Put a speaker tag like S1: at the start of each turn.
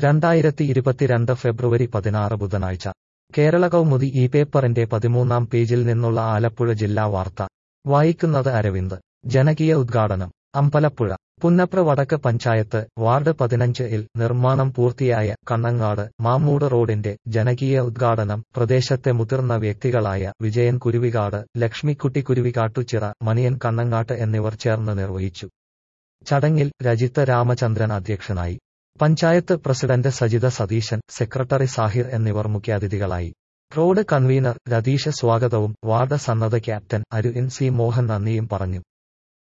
S1: രണ്ടായിരത്തി ഇരുപത്തിരണ്ട് ഫെബ്രുവരി പതിനാറ് ബുധനാഴ്ച കേരള കൗമുദി ഈ പേപ്പറിന്റെ പതിമൂന്നാം പേജിൽ നിന്നുള്ള ആലപ്പുഴ ജില്ലാ വാർത്ത വായിക്കുന്നത് അരവിന്ദ് ജനകീയ ഉദ്ഘാടനം അമ്പലപ്പുഴ പുന്നപ്ര വടക്ക് പഞ്ചായത്ത് വാർഡ് പതിനഞ്ച് ഇൽ നിർമ്മാണം പൂർത്തിയായ കണ്ണങ്ങാട് മാമ്മൂട് റോഡിന്റെ ജനകീയ ഉദ്ഘാടനം പ്രദേശത്തെ മുതിർന്ന വ്യക്തികളായ വിജയൻ കുരുവികാട് ലക്ഷ്മിക്കുട്ടി കുരുവികാട്ടുചിറ മണിയൻ കണ്ണങ്ങാട്ട് എന്നിവർ ചേർന്ന് നിർവഹിച്ചു ചടങ്ങിൽ രജിത്ത് രാമചന്ദ്രൻ അധ്യക്ഷനായി പഞ്ചായത്ത് പ്രസിഡന്റ് സജിത സതീശൻ സെക്രട്ടറി സാഹിർ എന്നിവർ മുഖ്യാതിഥികളായി റോഡ് കൺവീനർ രതീഷ് സ്വാഗതവും വാർഡ് സന്നദ്ധ ക്യാപ്റ്റൻ അരുൺ സി മോഹൻ നന്ദിയും പറഞ്ഞു